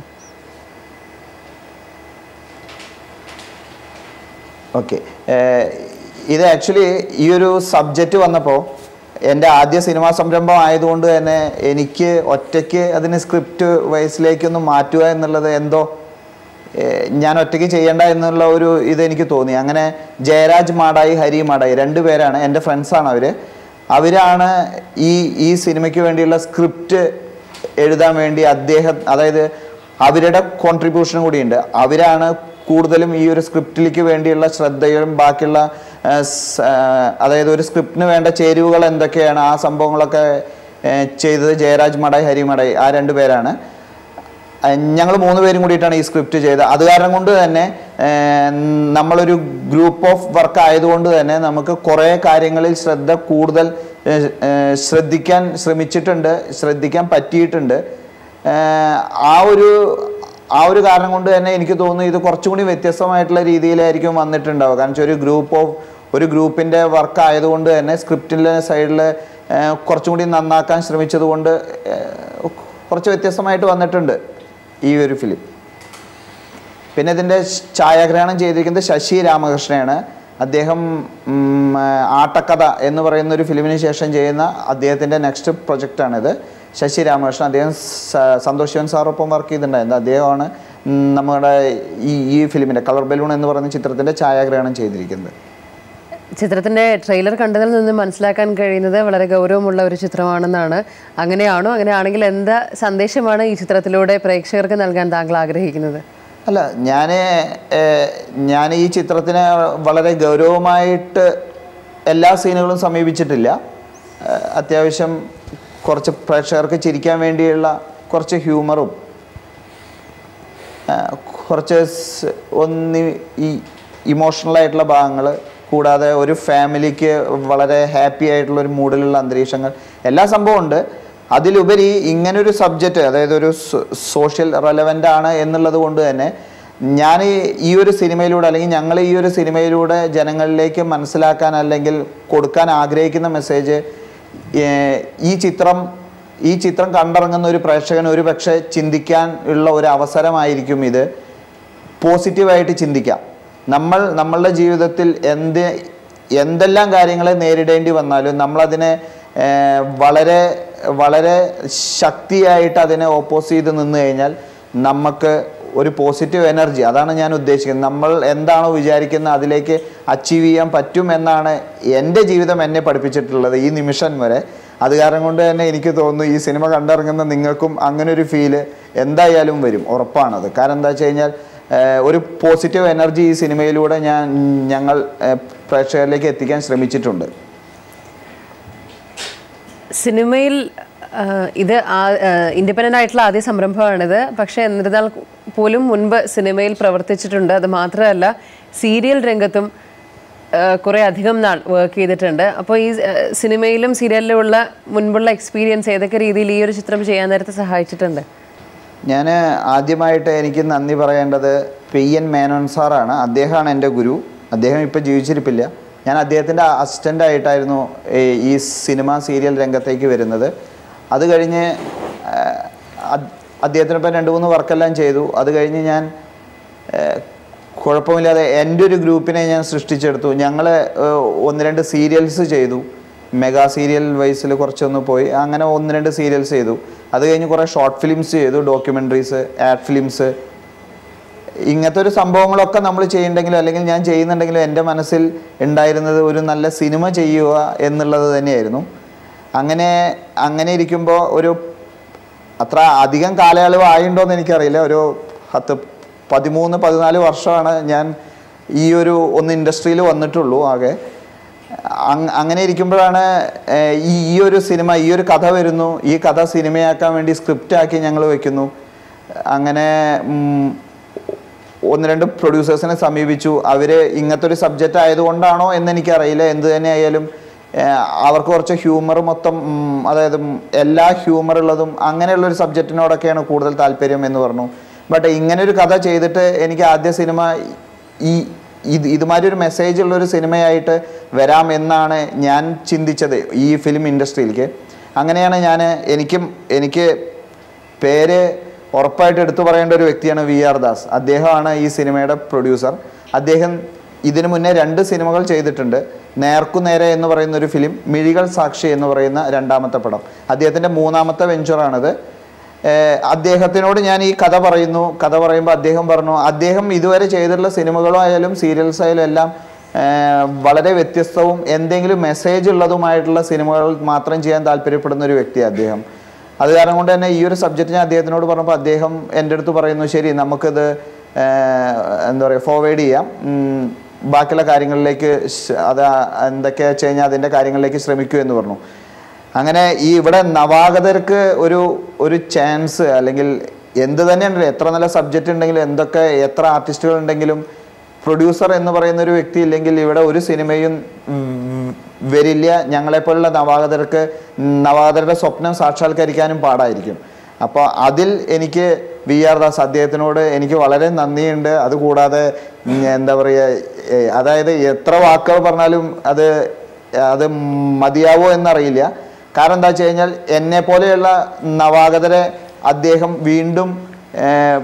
ഓക്കെ ഇത് ആക്ച്വലി ഈ ഒരു സബ്ജക്റ്റ് വന്നപ്പോൾ എൻ്റെ ആദ്യ സിനിമാ സംരംഭം ആയതുകൊണ്ട് തന്നെ എനിക്ക് ഒറ്റയ്ക്ക് അതിന് സ്ക്രിപ്റ്റ് വയസ്സിലേക്കൊന്ന് മാറ്റുക എന്നുള്ളത് എന്തോ ഏഹ്, ഞാൻ ഒറ്റയ്ക്ക് ചെയ്യേണ്ട എന്നുള്ള ഒരു ഇത് എനിക്ക് തോന്നി അങ്ങനെ ജയരാജ് മാടായി ഹരി മാടായി രണ്ട് പേരാണ് എൻ്റെ ഫ്രണ്ട്സാണ് അവർ അവരാണ് ഈ ഈ സിനിമയ്ക്ക് വേണ്ടിയുള്ള സ്ക്രിപ്റ്റ് എഴുതാൻ വേണ്ടി അദ്ദേഹം അതായത് അവരുടെ കോൺട്രിബ്യൂഷനും കൂടിയുണ്ട് അവരാണ് കൂടുതലും ഈ ഒരു സ്ക്രിപ്റ്റിലേക്ക് വേണ്ടിയുള്ള ശ്രദ്ധയും ബാക്കിയുള്ള ആ, സ്- ആ, അതായത് ഒരു സ്ക്രിപ്റ്റിന് വേണ്ട ചേരുവകൾ എന്തൊക്കെയാണ് ആ സംഭവങ്ങളൊക്കെ ഏ, ചെയ്തത് ജയരാജ് മടായി ഹരി മടായി ആ രണ്ട് പേരാണ് ഞങ്ങൾ മൂന്ന് പേരും കൂടിയിട്ടാണ് ഈ സ്ക്രിപ്റ്റ് ചെയ്തത് അത് കാരണം കൊണ്ട് തന്നെ ഏർ, നമ്മളൊരു ഗ്രൂപ്പ് ഓഫ് വർക്ക് ആയതുകൊണ്ട് തന്നെ നമുക്ക് കുറേ കാര്യങ്ങളിൽ ശ്രദ്ധ കൂടുതൽ ഏർ, ഏർ, ശ്രദ്ധിക്കാൻ ശ്രമിച്ചിട്ടുണ്ട് ശ്രദ്ധിക്കാൻ പറ്റിയിട്ടുണ്ട് ഏർ, ആ ഒരു ആ ഒരു കാരണം കൊണ്ട് തന്നെ എനിക്ക് തോന്നുന്നു ഇത് കുറച്ചും കൂടി വ്യത്യസ്തമായിട്ടുള്ള രീതിയിലായിരിക്കും വന്നിട്ടുണ്ടാവുക കാരണം വെച്ചാൽ ഒരു ഗ്രൂപ്പ് ഓഫ് ഒരു ഗ്രൂപ്പിൻ്റെ വർക്ക് ആയതുകൊണ്ട് തന്നെ സ്ക്രിപ്റ്റിൻ്റെ സൈഡിൽ കുറച്ചും കൂടി നന്നാക്കാൻ ശ്രമിച്ചത് കൊണ്ട് ഏർ, കുറച്ച് വ്യത്യസ്തമായിട്ട് വന്നിട്ടുണ്ട് ഈ ഒരു ഫിലിം പിന്നെ ഇതിൻ്റെ ഛായാഗ്രഹണം ചെയ്തിരിക്കുന്നത് ശശി രാമകൃഷ്ണയാണ് അദ്ദേഹം ഉം, ആട്ടക്കഥ എന്ന് പറയുന്ന ഒരു ഫിലിമിന് ശേഷം ചെയ്യുന്ന അദ്ദേഹത്തിൻ്റെ നെക്സ്റ്റ് പ്രൊജക്റ്റാണിത് ശശി രാമകൃഷ്ണൻ അദ്ദേഹം സ- സന്തോഷ് ശിവൻ സാറൊപ്പം വർക്ക് ചെയ്തിട്ടുണ്ടായിരുന്നു അദ്ദേഹമാണ് ഉം, നമ്മുടെ ഈ ഈ ഫിലിമിൻ്റെ കളർ ബലൂൺ എന്ന് പറയുന്ന ചിത്രത്തിൻ്റെ ഛായാഗ്രഹണം ചെയ്തിരിക്കുന്നത് ചിത്രത്തിന്റെ ട്രെയിലർ കണ്ടതിൽ നിന്ന് മനസ്സിലാക്കാൻ കഴിയുന്നത് വളരെ ഗൗരവമുള്ള ഒരു ചിത്രമാണെന്നാണ് അങ്ങനെയാണോ അങ്ങനെയാണെങ്കിൽ എന്താ സന്ദേശമാണ് ഈ ചിത്രത്തിലൂടെ പ്രേക്ഷകർക്ക് നൽകാൻ താങ്കൾ ആഗ്രഹിക്കുന്നത് അല്ല ഞാൻ ഞാൻ ഈ ചിത്രത്തിനെ വളരെ ഗൗരവമായിട്ട് എല്ലാ സീനുകളും സമീപിച്ചിട്ടില്ല ഏഹ്, അത്യാവശ്യം കുറച്ച് പ്രേക്ഷകർക്ക് ചിരിക്കാൻ വേണ്ടിയുള്ള കുറച്ച് ഹ്യൂമറും ഏഹ്, കുറച്ച് സ് ഒന്ന് ഈ ഇമോഷണൽ ആയിട്ടുള്ള ഭാഗങ്ങൾ കൂടാതെ ഒരു ഫാമിലിക്ക് വളരെ ഹാപ്പി ആയിട്ടുള്ള ഒരു മൂഡിലുള്ള അന്തരീക്ഷങ്ങൾ എല്ലാ സംഭവം ഉണ്ട് അതിലുപരി ഇങ്ങനൊരു സബ്ജക്റ്റ് അതായത് ഒരു സോഷ്യൽ റെലവൻ്റ് ആണ് എന്നുള്ളത് കൊണ്ട് തന്നെ ഞാൻ ഈ- ഈ ഒരു സിനിമയിലൂടെ അല്ലെങ്കിൽ ഞങ്ങൾ ഈ ഒരു സിനിമയിലൂടെ ജനങ്ങളിലേക്ക് മനസ്സിലാക്കാൻ അല്ലെങ്കിൽ കൊടുക്കാൻ ആഗ്രഹിക്കുന്ന മെസ്സേജ് ഈ ചിത്രം ഈ ചിത്രം കണ്ടിറങ്ങുന്ന ഒരു പ്രേക്ഷകൻ ഒരു പക്ഷേ ചിന്തിക്കാൻ ഉള്ള ഒരു അവസരമായിരിക്കും ഇത് പോസിറ്റീവായിട്ട് ചിന്തിക്കാം നമ്മൾ നമ്മളുടെ ജീവിതത്തിൽ എന്ത് എന്തെല്ലാം കാര്യങ്ങളെ നേരിടേണ്ടി വന്നാലും നമ്മളതിനെ ഏർ, വളരെ വളരെ ശക്തിയായിട്ട് അതിനെ ഓപ്പോസ് ചെയ്ത് നിന്ന് കഴിഞ്ഞാൽ നമുക്ക് ഒരു പോസിറ്റീവ് എനർജി അതാണ് ഞാൻ ഉദ്ദേശിക്കുന്നത് നമ്മൾ എന്താണോ വിചാരിക്കുന്നത് അതിലേക്ക് അച്ചീവ് ചെയ്യാൻ പറ്റും എന്നാണ് എൻ്റെ ജീവിതം എന്നെ പഠിപ്പിച്ചിട്ടുള്ളത് ഈ നിമിഷം വരെ അത് കാരണം കൊണ്ട് തന്നെ എനിക്ക് തോന്നുന്നു ഈ സിനിമ കണ്ടിറങ്ങുന്ന നിങ്ങൾക്കും അങ്ങനെ ഒരു ഫീല് എന്തായാലും വരും ഉറപ്പാണത് കാരണം എന്താ വെച്ച് കഴിഞ്ഞാൽ ഏഹ്, ഒരു പോസിറ്റീവ് എനർജി ഈ സിനിമയിലൂടെ ഞാൻ ഞങ്ങൾ ഏഹ്, പ്രേക്ഷകരിലേക്ക് എത്തിക്കാൻ ശ്രമിച്ചിട്ടുണ്ട് സിനിമയിൽ ആ, ഇത് ഇൻഡിപെൻഡൻ്റ് ആയിട്ടുള്ള ആദ്യ സംരംഭമാണിത് പക്ഷേ എന്നിരുന്നാൽ പോലും മുൻപ് സിനിമയിൽ പ്രവർത്തിച്ചിട്ടുണ്ട് അത് മാത്രമല്ല സീരിയൽ രംഗത്തും കുറേ അധികം നാൾ വർക്ക് ചെയ്തിട്ടുണ്ട് അപ്പോൾ ഈ ആ, സിനിമയിലും സീരിയലിലും ഉള്ള മുൻപുള്ള എക്സ്പീരിയൻസ് ഏതൊക്കെ രീതിയിൽ ഈ ഒരു ചിത്രം ചെയ്യാൻ നേരത്തെ സഹായിച്ചിട്ടുണ്ട് ഞാൻ ആദ്യമായിട്ട് എനിക്ക് നന്ദി പറയേണ്ടത് പി എൻ മേനോൻ സാറാണ് അദ്ദേഹമാണ് എൻ്റെ ഗുരു അദ്ദേഹം ഇപ്പോൾ ജീവിച്ചിരിപ്പില്ല ഞാൻ അദ്ദേഹത്തിൻ്റെ അസിസ്റ്റൻ്റ് ആയിട്ടായിരുന്നു ഈ- ഈ സിനിമ സീരിയൽ രംഗത്തേക്ക് വരുന്നത് അത് കഴിഞ്ഞ് ആ, അദ്- അദ്ദേഹത്തിനൊപ്പം രണ്ട് മൂന്ന് വർക്കെല്ലാം ചെയ്തു അത് കഴിഞ്ഞ് ഞാൻ ഏഹ്, കുഴപ്പമില്ലാതെ എൻ്റെ ഒരു ഗ്രൂപ്പിനെ ഞാൻ സൃഷ്ടിച്ചെടുത്തു ഞങ്ങൾ ഒന്ന് രണ്ട് സീരിയൽസ് ചെയ്തു മെഗാ സീരിയൽ വൈസിൽ കുറച്ചൊന്ന് പോയി അങ്ങനെ ഒന്ന് രണ്ട് സീരിയൽസ് ചെയ്തു അത് കഴിഞ്ഞ് കുറേ ഷോർട്ട് ഫിലിംസ് ചെയ്തു ഡോക്യുമെൻ്ററീസ് ആഡ് ഫിലിംസ് ഇങ്ങനത്തെ ഒരു സംഭവങ്ങളൊക്കെ നമ്മൾ ചെയ്യുന്നുണ്ടെങ്കിലും അല്ലെങ്കിൽ ഞാൻ ചെയ്യുന്നുണ്ടെങ്കിലും എൻ്റെ മനസ്സിൽ ഉണ്ടായിരുന്നത് ഒരു നല്ല സിനിമ ചെയ്യുക എന്നുള്ളത് തന്നെയായിരുന്നു അങ്ങനെ അങ്ങനെ ഇരിക്കുമ്പോൾ ഒരു അത്ര അധികം കാലയളവ് ആയിട്ടുണ്ടോയെന്ന് എനിക്കറിയില്ല ഒരു പത്ത് പതിമൂന്ന് പതിനാല് വർഷമാണ് ഞാൻ ഈ ഒരു ഒന്ന് ഇൻഡസ്ട്രിയിൽ വന്നിട്ടുള്ളൂ ആകെ അങ്- അങ്ങനെ ഇരിക്കുമ്പോഴാണ് ഏഹ്, ഈ ഈ ഒരു സിനിമ ഈ ഒരു കഥ വരുന്നു ഈ കഥ സിനിമയാക്കാൻ വേണ്ടി സ്ക്രിപ്റ്റ് ആക്കി ഞങ്ങൾ വെക്കുന്നു അങ്ങനെ ഉം, ഒന്ന് രണ്ട് പ്രൊഡ്യൂസേഴ്സിനെ സമീപിച്ചു അവർ ഇങ്ങനത്തെ ഒരു സബ്ജക്റ്റ് ആയതുകൊണ്ടാണോ എന്ന് എനിക്കറിയില്ല എന്ത് തന്നെ ആയാലും ഏഹ്, അവർക്ക് കുറച്ച് ഹ്യൂമർ മൊത്തം ഉം, അതായത് ഉം, എല്ലാ ഹ്യൂമർ ഉള്ളതും അങ്ങനെയുള്ള ഒരു സബ്ജക്റ്റിനോടൊക്കെയാണ് കൂടുതൽ താല്പര്യം എന്ന് പറഞ്ഞു ബട്ട് ഇങ്ങനെ ഒരു കഥ ചെയ്തിട്ട് എനിക്ക് ആദ്യ സിനിമ ഈ ഇത് ഇതുമാതിരി ഒരു മെസ്സേജ് ഉള്ള ഒരു സിനിമയായിട്ട് വരാം എന്നാണ് ഞാൻ ചിന്തിച്ചത് ഈ ഫിലിം ഇൻഡസ്ട്രിയിലേക്ക് അങ്ങനെയാണ് ഞാൻ എനിക്കും എനിക്ക് പേര് ഉറപ്പായിട്ട് എടുത്തു പറയേണ്ട ഒരു വ്യക്തിയാണ് വി ആർ ദാസ് അദ്ദേഹമാണ് ഈ സിനിമയുടെ പ്രൊഡ്യൂസർ അദ്ദേഹം ഇതിനു മുന്നേ രണ്ട് സിനിമകൾ ചെയ്തിട്ടുണ്ട് നേർക്കുനേരെ എന്ന് പറയുന്ന ഒരു ഫിലിം മിഴികൾ സാക്ഷി എന്ന് പറയുന്ന രണ്ടാമത്തെ പടം അദ്ദേഹത്തിൻ്റെ മൂന്നാമത്തെ വെഞ്ചറാണിത് ഏഹ് അദ്ദേഹത്തിനോട് ഞാൻ ഈ കഥ പറയുന്നു കഥ പറയുമ്പോൾ അദ്ദേഹം പറഞ്ഞു അദ്ദേഹം ഇതുവരെ ചെയ്തിട്ടുള്ള സിനിമകളായാലും സീരിയൽസ് ആയാലും എല്ലാം ഏഹ് വളരെ വ്യത്യസ്തവും എന്തെങ്കിലും മെസ്സേജ് ഉള്ളതുമായിട്ടുള്ള സിനിമകൾ മാത്രം ചെയ്യാൻ താല്പര്യപ്പെടുന്ന ഒരു വ്യക്തിയാണ് അദ്ദേഹം അത് കാരണം കൊണ്ട് തന്നെ ഈ ഒരു സബ്ജക്റ്റ് ഞാൻ അദ്ദേഹത്തിനോട് പറഞ്ഞപ്പോൾ അദ്ദേഹം എൻ്റെ അടുത്ത് പറയുന്നു ശരി നമുക്കിത് ഏഹ് എന്താ പറയുക ഫോർവേഡ് ചെയ്യാം ഉം, ബാക്കിയുള്ള കാര്യങ്ങളിലേക്ക് ശ്- അത് എന്തൊക്കെയാ വെച്ച് കഴിഞ്ഞാൽ അതിൻ്റെ കാര്യങ്ങളിലേക്ക് ശ്രമിക്കൂ എന്ന് പറഞ്ഞു അങ്ങനെ ഈ ഇവിടെ നവാഗതർക്ക് ഒരു ഒരു ചാൻസ് അല്ലെങ്കിൽ എന്ത് തന്നെ ഉണ്ടല്ലോ എത്ര നല്ല സബ്ജക്റ്റ് ഉണ്ടെങ്കിലും എന്തൊക്കെ എത്ര ആർട്ടിസ്റ്റുകൾ ഉണ്ടെങ്കിലും പ്രൊഡ്യൂസർ എന്ന് പറയുന്ന ഒരു വ്യക്തി ഇല്ലെങ്കിൽ ഇവിടെ ഒരു സിനിമയും ഉം, വരില്ല ഞങ്ങളെപ്പോലുള്ള നവാഗതർക്ക് നവാഗതരുടെ സ്വപ്നം സാക്ഷാത്കരിക്കാനും പാടായിരിക്കും അപ്പോൾ അതിൽ എനിക്ക് വി ആർ ദാസ് അദ്ദേഹത്തിനോട് എനിക്ക് വളരെ നന്ദിയുണ്ട് അതുകൂടാതെ ഉം, എന്താ പറയുക അതായത് എത്ര വാക്കുകൾ പറഞ്ഞാലും അത് അത് മതിയാവോ എന്നറിയില്ല കാരണം എന്താ വെച്ച് കഴിഞ്ഞാൽ എന്നെ പോലെയുള്ള നവാഗതരെ അദ്ദേഹം വീണ്ടും ഏർ,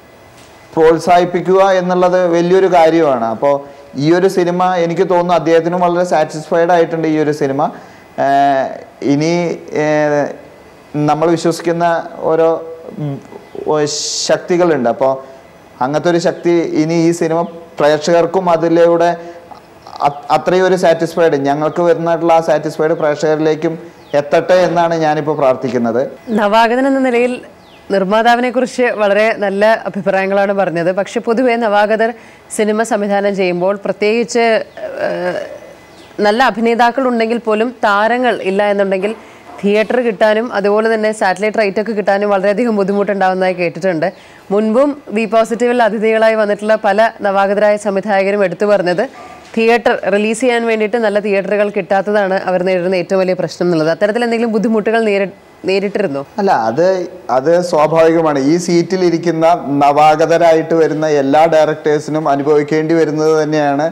പ്രോത്സാഹിപ്പിക്കുക എന്നുള്ളത് വലിയൊരു കാര്യമാണ് അപ്പോൾ ഈ ഒരു സിനിമ എനിക്ക് തോന്നുന്നു അദ്ദേഹത്തിനും വളരെ സാറ്റിസ്ഫൈഡ് ആയിട്ടുണ്ട് ഈ ഒരു സിനിമ ഏർ, ഇനി ഏർ, നമ്മൾ വിശ്വസിക്കുന്ന ഓരോ ഉം, ഓ- ശക്തികളുണ്ട് അപ്പോൾ അങ്ങനത്തെ ഒരു ശക്തി ഇനി ഈ സിനിമ പ്രേക്ഷകർക്കും അതിലൂടെ അ- അത്രയും ഒരു സാറ്റിസ്ഫൈഡ് ഞങ്ങൾക്ക് വരുന്നിട്ടുള്ള ആ സാറ്റിസ്ഫൈഡ് പ്രേക്ഷകരിലേക്കും എത്തട്ടെ എന്നാണ് ഞാനിപ്പോൾ പ്രാർത്ഥിക്കുന്നത് നവാഗതൻ എന്ന നിലയിൽ നിർമ്മാതാവിനെ കുറിച്ച് വളരെ നല്ല അഭിപ്രായങ്ങളാണ് പറഞ്ഞത് പക്ഷെ പൊതുവെ നവാഗതർ സിനിമ സംവിധാനം ചെയ്യുമ്പോൾ പ്രത്യേകിച്ച് ഏഹ്, നല്ല അഭിനേതാക്കൾ ഉണ്ടെങ്കിൽ പോലും താരങ്ങൾ ഇല്ല എന്നുണ്ടെങ്കിൽ തിയേറ്റർ കിട്ടാനും അതുപോലെ തന്നെ സാറ്റലൈറ്റ് റൈറ്റ് ഒക്കെ കിട്ടാനും വളരെയധികം ബുദ്ധിമുട്ടുണ്ടാവുന്നതായി കേട്ടിട്ടുണ്ട് മുൻപും ബി പോസിറ്റീവിൽ അതിഥികളായി വന്നിട്ടുള്ള പല നവാഗതരായ സംവിധായകരും എടുത്തു പറഞ്ഞത് തിയേറ്റർ റിലീസ് ചെയ്യാൻ വേണ്ടിയിട്ട് നല്ല തിയേറ്ററുകൾ കിട്ടാത്തതാണ് അവർ നേരിടുന്ന ഏറ്റവും വലിയ പ്രശ്നം എന്നുള്ളത് അത്തരത്തിൽ എന്തെങ്കിലും ബുദ്ധിമുട്ടുകൾ നേരി നേരിട്ടിരുന്നോ അല്ല അത് അത് സ്വാഭാവികമാണ് ഈ സീറ്റിൽ ഇരിക്കുന്ന നവാഗതരായിട്ട് വരുന്ന എല്ലാ ഡയറക്ടേഴ്സിനും അനുഭവിക്കേണ്ടി വരുന്നത് തന്നെയാണ്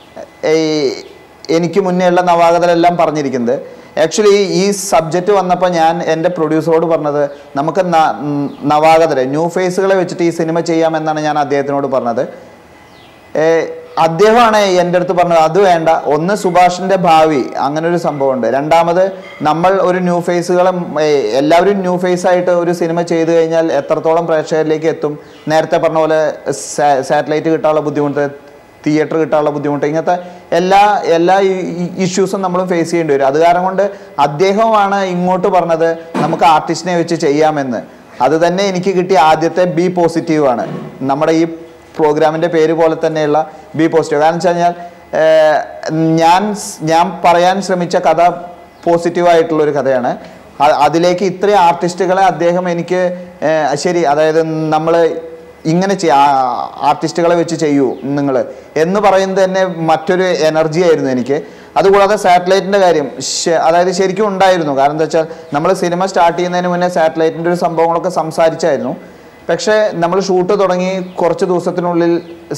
ഈ എനിക്ക് മുന്നേ ഉള്ള നവാഗതരെല്ലാം പറഞ്ഞിരിക്കുന്നത് ആക്ച്വലി ഈ സബ്ജക്റ്റ് വന്നപ്പോൾ ഞാൻ എൻ്റെ പ്രൊഡ്യൂസറോട് പറഞ്ഞത് നമുക്ക് ന- നവാഗതരെ ന്യൂ ഫേസുകളെ വെച്ചിട്ട് ഈ സിനിമ ചെയ്യാമെന്നാണ് ഞാൻ അദ്ദേഹത്തിനോട് പറഞ്ഞത് ഏ, അദ്ദേഹമാണ് എൻ്റെ അടുത്ത് പറഞ്ഞത് അത് വേണ്ട ഒന്ന് സുഭാഷിന്റെ ഭാവി അങ്ങനെ ഒരു സംഭവമുണ്ട് രണ്ടാമത് നമ്മൾ ഒരു ന്യൂ ഫേസുകളും എല്ലാവരും ന്യൂ ഫേസ് ആയിട്ട് ഒരു സിനിമ ചെയ്തു കഴിഞ്ഞാൽ എത്രത്തോളം പ്രേക്ഷകരിലേക്ക് എത്തും നേരത്തെ പറഞ്ഞ പോലെ സാറ്റലൈറ്റ് കിട്ടാനുള്ള ബുദ്ധിമുട്ട് തിയേറ്റർ കിട്ടാനുള്ള ബുദ്ധിമുട്ട് ഇങ്ങനത്തെ എല്ലാ എല്ലാ ഇഷ്യൂസും നമ്മൾ ഫേസ് ചെയ്യേണ്ടി വരും അത് കാരണം കൊണ്ട് അദ്ദേഹമാണ് ഇങ്ങോട്ട് പറഞ്ഞത് നമുക്ക് ആർട്ടിസ്റ്റിനെ വെച്ച് ചെയ്യാമെന്ന് അത് തന്നെ എനിക്ക് കിട്ടിയ ആദ്യത്തെ ബി പോസിറ്റീവ് ആണ് നമ്മുടെ ഈ പ്രോഗ്രാമിന്റെ പേര് പോലെ തന്നെയുള്ള ബി പോസിറ്റീവ് കാരണം വെച്ച് കഴിഞ്ഞാൽ ഏർ, ഞാൻ സ്- ഞാൻ പറയാൻ ശ്രമിച്ച കഥ പോസിറ്റീവ് ആയിട്ടുള്ള ഒരു കഥയാണ് അ- അതിലേക്ക് ഇത്രയും ആർട്ടിസ്റ്റുകളെ അദ്ദേഹം എനിക്ക് ഏർ, ശരി അതായത് നമ്മൾ ഇങ്ങനെ ചെയ്യാ ആർട്ടിസ്റ്റുകളെ വെച്ച് ചെയ്യൂ നിങ്ങൾ എന്ന് പറയുന്നത് തന്നെ മറ്റൊരു എനർജി ആയിരുന്നു എനിക്ക് അതുകൂടാതെ സാറ്റലൈറ്റിന്റെ കാര്യം ശ- അതായത് ശരിക്കും ഉണ്ടായിരുന്നു കാരണം എന്താ വെച്ചാൽ നമ്മൾ സിനിമ സ്റ്റാർട്ട് ചെയ്യുന്നതിന് മുന്നേ സാറ്റലൈറ്റിന്റെ ഒരു സംഭവങ്ങളൊക്കെ സംസാരിച്ചായിരുന്നു പക്ഷേ നമ്മൾ ഷൂട്ട് തുടങ്ങി കുറച്ച് ദിവസത്തിനുള്ളിൽ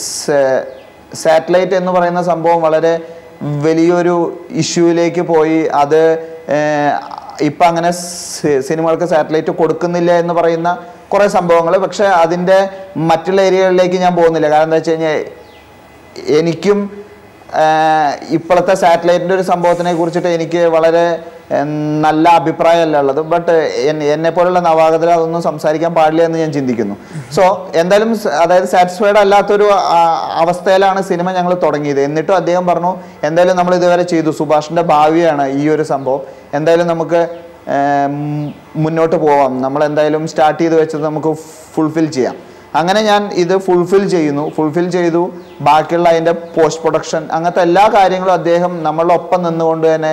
സാറ്റലൈറ്റ് എന്ന് പറയുന്ന സംഭവം വളരെ വലിയൊരു ഇഷ്യൂവിലേക്ക് പോയി അത് ഏർ, ഇപ്പം അങ്ങനെ സി- സിനിമകൾക്ക് സാറ്റലൈറ്റ് കൊടുക്കുന്നില്ല എന്ന് പറയുന്ന കുറേ സംഭവങ്ങൾ പക്ഷേ അതിൻ്റെ മറ്റുള്ള ഏരിയകളിലേക്ക് ഞാൻ പോകുന്നില്ല കാരണം എന്താ വെച്ച് കഴിഞ്ഞാൽ എനിക്കും ആഹ്, ഇപ്പോഴത്തെ സാറ്റലൈറ്റിൻ്റെ ഒരു സംഭവത്തിനെ കുറിച്ചിട്ട് എനിക്ക് വളരെ ഉം, നല്ല അഭിപ്രായമല്ല ഉള്ളത് ബട്ട് എന്നെ പോലുള്ള നവാഗതർ അതൊന്നും സംസാരിക്കാൻ പാടില്ല എന്ന് ഞാൻ ചിന്തിക്കുന്നു സോ എന്തായാലും സ- അതായത് സാറ്റിസ്ഫൈഡ് അല്ലാത്തൊരു ആ, അവസ്ഥയിലാണ് സിനിമ ഞങ്ങൾ തുടങ്ങിയത് എന്നിട്ടും അദ്ദേഹം പറഞ്ഞു എന്തായാലും നമ്മൾ ഇതുവരെ ചെയ്തു സുഭാഷിൻ്റെ ഭാവിയാണ് ഈ ഒരു സംഭവം എന്തായാലും നമുക്ക് ഏം, മുന്നോട്ട് പോവാം നമ്മൾ എന്തായാലും സ്റ്റാർട്ട് ചെയ്ത് വെച്ചത് നമുക്ക് ഫുൾഫിൽ ചെയ്യാം അങ്ങനെ ഞാൻ ഇത് ഫുൾഫിൽ ചെയ്യുന്നു ഫുൾഫിൽ ചെയ്തു ബാക്കിയുള്ള അതിൻ്റെ പോസ്റ്റ് പ്രൊഡക്ഷൻ അങ്ങനത്തെ എല്ലാ കാര്യങ്ങളും അദ്ദേഹം നമ്മളുടെ ഒപ്പം നിന്നുകൊണ്ട് തന്നെ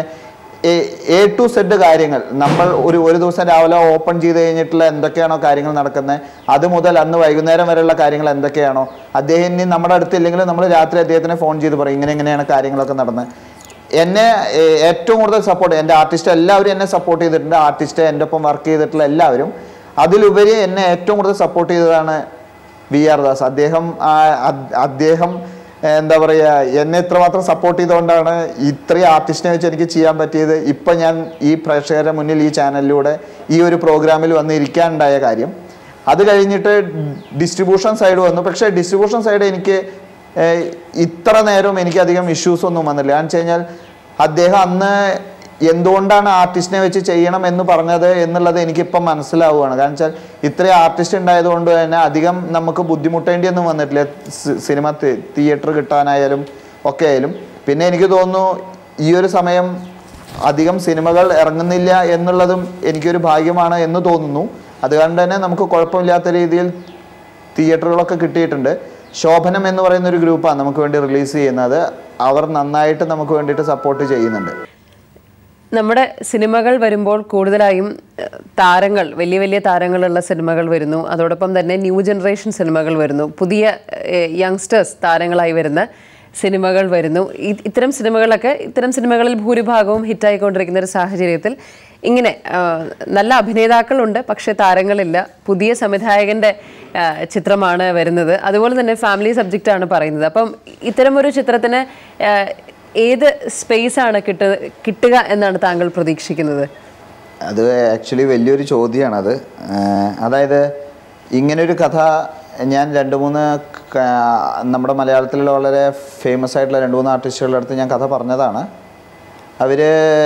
എ ടു സെഡ് കാര്യങ്ങൾ നമ്മൾ ഒരു ഒരു ദിവസം രാവിലെ ഓപ്പൺ ചെയ്ത് കഴിഞ്ഞിട്ടുള്ള എന്തൊക്കെയാണോ കാര്യങ്ങൾ നടക്കുന്നത് അത് മുതൽ അന്ന് വൈകുന്നേരം വരെയുള്ള കാര്യങ്ങൾ എന്തൊക്കെയാണോ അദ്ദേഹം ഇനി നമ്മുടെ അടുത്തില്ലെങ്കിലും നമ്മൾ രാത്രി അദ്ദേഹത്തിനെ ഫോൺ ചെയ്ത് പറയും ഇങ്ങനെ ഇങ്ങനെയാണ് കാര്യങ്ങളൊക്കെ നടന്നത് എന്നെ ഏ- ഏറ്റവും കൂടുതൽ സപ്പോർട്ട് എൻ്റെ ആർട്ടിസ്റ്റ് എല്ലാവരും എന്നെ സപ്പോർട്ട് ചെയ്തിട്ടുണ്ട് ആർട്ടിസ്റ്റ് എൻ്റെ ഒപ്പം വർക്ക് ചെയ്തിട്ടുള്ള എല്ലാവരും അതിലുപരി എന്നെ ഏറ്റവും കൂടുതൽ സപ്പോർട്ട് ചെയ്തതാണ് വി ആർ ദാസ് അദ്ദേഹം ആ, അദ്- അദ്ദേഹം ഏ, എന്താ പറയുക എന്നെ ഇത്രമാത്രം സപ്പോർട്ട് ചെയ്തുകൊണ്ടാണ് ഇത്രയും ആർട്ടിസ്റ്റിനെ വെച്ച് എനിക്ക് ചെയ്യാൻ പറ്റിയത് ഇപ്പം ഞാൻ ഈ പ്രേക്ഷകരുടെ മുന്നിൽ ഈ ചാനലിലൂടെ ഈ ഒരു പ്രോഗ്രാമിൽ വന്ന് ഇരിക്കാനുണ്ടായ കാര്യം അത് കഴിഞ്ഞിട്ട് ഡിസ്ട്രിബ്യൂഷൻ സൈഡ് വന്നു പക്ഷേ ഡിസ്ട്രിബ്യൂഷൻ സൈഡ് എനിക്ക് ഏഹ്, ഇത്ര നേരം എനിക്ക് അധികം ഇഷ്യൂസ് ഒന്നും വന്നില്ല കാരണം വെച്ച് കഴിഞ്ഞാൽ അദ്ദേഹം അന്ന് എന്തുകൊണ്ടാണ് ആർട്ടിസ്റ്റിനെ വെച്ച് ചെയ്യണം എന്ന് പറഞ്ഞത് എന്നുള്ളത് എനിക്കിപ്പം മനസ്സിലാവുകയാണ് കാരണം വെച്ചാൽ ഇത്രയും ആർട്ടിസ്റ്റ് ഉണ്ടായതുകൊണ്ട് തന്നെ അധികം നമുക്ക് ബുദ്ധിമുട്ടേണ്ടിയൊന്നും വന്നിട്ടില്ല സി- സിനിമ തി- തിയേറ്റർ കിട്ടാനായാലും ഒക്കെ ആയാലും പിന്നെ എനിക്ക് തോന്നുന്നു ഈ ഒരു സമയം അധികം സിനിമകൾ ഇറങ്ങുന്നില്ല എന്നുള്ളതും എനിക്കൊരു ഭാഗ്യമാണ് എന്ന് തോന്നുന്നു അതുകൊണ്ട് തന്നെ നമുക്ക് കുഴപ്പമില്ലാത്ത രീതിയിൽ തിയേറ്ററുകളൊക്കെ കിട്ടിയിട്ടുണ്ട് ശോഭനം എന്ന് പറയുന്ന ഒരു ഗ്രൂപ്പാണ് നമുക്ക് വേണ്ടി റിലീസ് ചെയ്യുന്നത് അവർ നന്നായിട്ട് നമുക്ക് വേണ്ടിയിട്ട് സപ്പോർട്ട് ചെയ്യുന്നുണ്ട് നമ്മുടെ സിനിമകൾ വരുമ്പോൾ കൂടുതലായും ഏഹ്, താരങ്ങൾ വലിയ വലിയ താരങ്ങളുള്ള സിനിമകൾ വരുന്നു അതോടൊപ്പം തന്നെ ന്യൂ ജനറേഷൻ സിനിമകൾ വരുന്നു പുതിയ യങ്സ്റ്റേഴ്സ് താരങ്ങളായി വരുന്ന സിനിമകൾ വരുന്നു ഇ- ഇത്തരം സിനിമകളൊക്കെ ഇത്തരം സിനിമകളിൽ ഭൂരിഭാഗവും ഹിറ്റായിക്കൊണ്ടിരിക്കുന്ന ഒരു സാഹചര്യത്തിൽ ഇങ്ങനെ ആ, നല്ല അഭിനേതാക്കളുണ്ട് പക്ഷേ താരങ്ങളില്ല പുതിയ സംവിധായകന്റെ ആ, ചിത്രമാണ് വരുന്നത് അതുപോലെ തന്നെ ഫാമിലി സബ്ജക്റ്റാണ് പറയുന്നത് അപ്പം ഇത്തരം ഒരു ചിത്രത്തിന് ആ, ഏത് സ്പേസ് ആണ് കിട്ട കിട്ടുക എന്നാണ് താങ്കൾ പ്രതീക്ഷിക്കുന്നത് അത് ആക്ച്വലി വലിയൊരു ചോദ്യമാണത് ഏഹ് അതായത് ഇങ്ങനൊരു കഥ ഞാൻ രണ്ട് മൂന്ന് ക- നമ്മുടെ മലയാളത്തിലുള്ള വളരെ ഫേമസ് ആയിട്ടുള്ള രണ്ട് മൂന്ന് ആർട്ടിസ്റ്റുകളുടെ അടുത്ത് ഞാൻ കഥ പറഞ്ഞതാണ് അവർ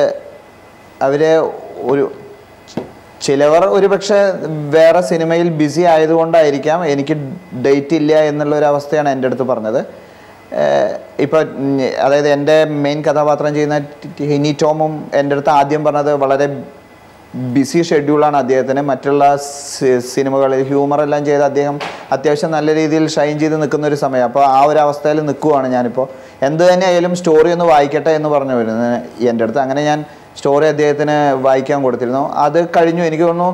അവർ ഒരു ചിലവർ ഒരു പക്ഷേ വേറെ സിനിമയിൽ ബിസി ആയതുകൊണ്ടായിരിക്കാം എനിക്ക് ഡേറ്റ് ഇല്ല എന്നുള്ള ഒരു അവസ്ഥയാണ് എൻ്റെ അടുത്ത് പറഞ്ഞത് ഏഹ് ഇപ്പൊ ഉം, അതായത് എൻ്റെ മെയിൻ കഥാപാത്രം ചെയ്യുന്ന ടി- ടി- ഹിനി ടോമും എൻ്റെ അടുത്ത് ആദ്യം പറഞ്ഞത് വളരെ ബിസി ഷെഡ്യൂളാണ് അദ്ദേഹത്തിന് മറ്റുള്ള സി- സിനിമകളിൽ ഹ്യൂമർ എല്ലാം ചെയ്ത് അദ്ദേഹം അത്യാവശ്യം നല്ല രീതിയിൽ ഷൈൻ ചെയ്ത് നിൽക്കുന്ന ഒരു സമയം അപ്പോൾ ആ ഒരു അവസ്ഥയിൽ നിൽക്കുവാണ് ഞാനിപ്പോൾ എന്ത് തന്നെ ആയാലും സ്റ്റോറി ഒന്ന് വായിക്കട്ടെ എന്ന് പറഞ്ഞു വരുന്നത് എൻ്റെ അടുത്ത് അങ്ങനെ ഞാൻ സ്റ്റോറി അദ്ദേഹത്തിന് വായിക്കാൻ കൊടുത്തിരുന്നു അത് കഴിഞ്ഞു എനിക്ക് തോന്നുന്നു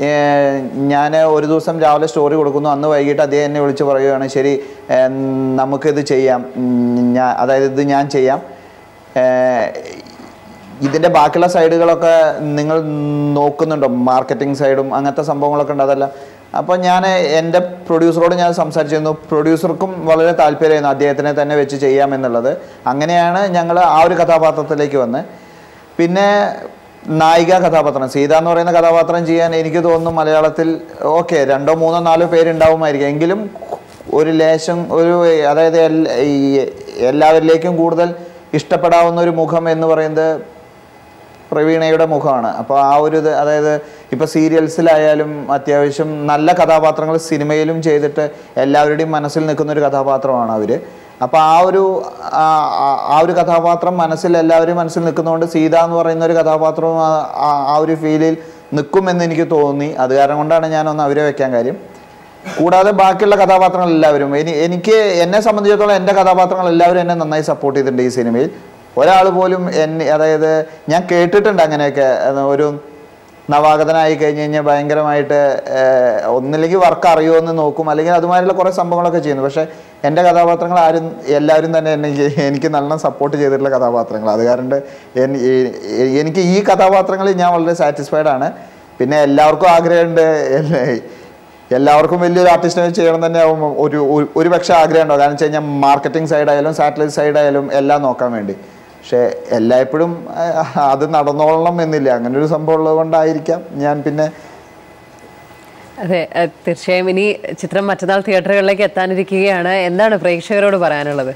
ഞാൻ ഒരു ദിവസം രാവിലെ സ്റ്റോറി കൊടുക്കുന്നു അന്ന് വൈകിട്ട് അദ്ദേഹം എന്നെ വിളിച്ച് പറയുകയാണ് ശരി ഏർ, നമുക്കിത് ചെയ്യാം ഉം, ഞാൻ അതായത് ഇത് ഞാൻ ചെയ്യാം ഏർ, ഇതിൻ്റെ ബാക്കിയുള്ള സൈഡുകളൊക്കെ നിങ്ങൾ നോക്കുന്നുണ്ടോ മാർക്കറ്റിംഗ് സൈഡും അങ്ങനത്തെ സംഭവങ്ങളൊക്കെ ഉണ്ട് അതല്ല അപ്പോൾ ഞാൻ എൻ്റെ പ്രൊഡ്യൂസറോട് ഞാൻ സംസാരിച്ചിരുന്നു പ്രൊഡ്യൂസർക്കും വളരെ താല്പര്യമായിരുന്നു അദ്ദേഹത്തിനെ തന്നെ വെച്ച് ചെയ്യാമെന്നുള്ളത് അങ്ങനെയാണ് ഞങ്ങൾ ആ ഒരു കഥാപാത്രത്തിലേക്ക് വന്നത് പിന്നെ നായിക കഥാപാത്രം സീത എന്ന് പറയുന്ന കഥാപാത്രം ചെയ്യാൻ എനിക്ക് തോന്നുന്നു മലയാളത്തിൽ ഓക്കെ രണ്ടോ മൂന്നോ നാലോ പേരുണ്ടാവുമായിരിക്കും എങ്കിലും ഒരു ലേശം ഒരു അതായത് എൽ- ഈ എല്ലാവരിലേക്കും കൂടുതൽ ഇഷ്ടപ്പെടാവുന്ന ഒരു മുഖം എന്ന് പറയുന്നത് പ്രവീണയുടെ മുഖമാണ് അപ്പോൾ ആ ഒരു ഇത് അതായത് ഇപ്പോൾ സീരിയൽസിലായാലും അത്യാവശ്യം നല്ല കഥാപാത്രങ്ങൾ സിനിമയിലും ചെയ്തിട്ട് എല്ലാവരുടെയും മനസ്സിൽ നിൽക്കുന്ന ഒരു കഥാപാത്രമാണ് അവർ അപ്പോൾ ആ ഒരു ആ- ആ- ആ ഒരു കഥാപാത്രം മനസ്സിൽ എല്ലാവരും മനസ്സിൽ നിൽക്കുന്നതുകൊണ്ട് സീത എന്ന് പറയുന്ന ഒരു കഥാപാത്രവും ആ- ആ- ആ ഒരു ഫീലിൽ നിൽക്കുമെന്ന് എനിക്ക് തോന്നി അത് കാരണം കൊണ്ടാണ് ഞാനൊന്ന് അവരെ വെക്കാൻ കാര്യം കൂടാതെ ബാക്കിയുള്ള കഥാപാത്രങ്ങൾ എല്ലാവരും എനി എനിക്ക് എന്നെ സംബന്ധിച്ചിടത്തോളം എൻ്റെ കഥാപാത്രങ്ങൾ എല്ലാവരും എന്നെ നന്നായി സപ്പോർട്ട് ചെയ്തിട്ടുണ്ട് ഈ സിനിമയിൽ ഒരാൾ പോലും എന്നെ അതായത് ഞാൻ കേട്ടിട്ടുണ്ട് അങ്ങനെയൊക്കെ അത് ഒരു നവാഗതനായി കഴിഞ്ഞ് കഴിഞ്ഞാൽ ഭയങ്കരമായിട്ട് ഏഹ്, ഒന്നില്ലെങ്കിൽ വർക്ക് അറിയുമോ എന്ന് നോക്കും അല്ലെങ്കിൽ അതുമാതിരിയുള്ള കുറേ സംഭവങ്ങളൊക്കെ ചെയ്യുന്നു പക്ഷേ എൻ്റെ കഥാപാത്രങ്ങൾ ആരും എല്ലാവരും തന്നെ എനിക്ക് എനിക്ക് നല്ല സപ്പോർട്ട് ചെയ്തിട്ടുള്ള കഥാപാത്രങ്ങൾ അത് കാരണം എൻ- ഈ- എനിക്ക് ഈ കഥാപാത്രങ്ങളിൽ ഞാൻ വളരെ സാറ്റിസ്ഫൈഡ് ആണ് പിന്നെ എല്ലാവർക്കും ആഗ്രഹമുണ്ട് എല്ലാ- എല്ലാവർക്കും വലിയൊരു ആർട്ടിസ്റ്റിനെ ചെയ്യണം തന്നെ ആവും ഒരു ഒരു- ഒരു പക്ഷേ ആഗ്രഹം ഉണ്ടാവും കാരണം വെച്ച് കഴിഞ്ഞാൽ മാർക്കറ്റിംഗ് സൈഡായാലും സാറ്റലൈറ്റ് സൈഡായാലും എല്ലാം നോക്കാൻ വേണ്ടി പക്ഷേ എല്ലായ്പ്പോഴും ആ, അത് നടന്നോളണം എന്നില്ല അങ്ങനെ ഒരു സംഭവം ഉള്ളത് കൊണ്ടായിരിക്കാം ഞാൻ പിന്നെ അതെ അഹ് തീർച്ചയായും ഇനി ചിത്രം മറ്റന്നാൾ തിയേറ്ററുകളിലേക്ക് എത്താനിരിക്കുകയാണ് എന്താണ് പ്രേക്ഷകരോട് പറയാനുള്ളത്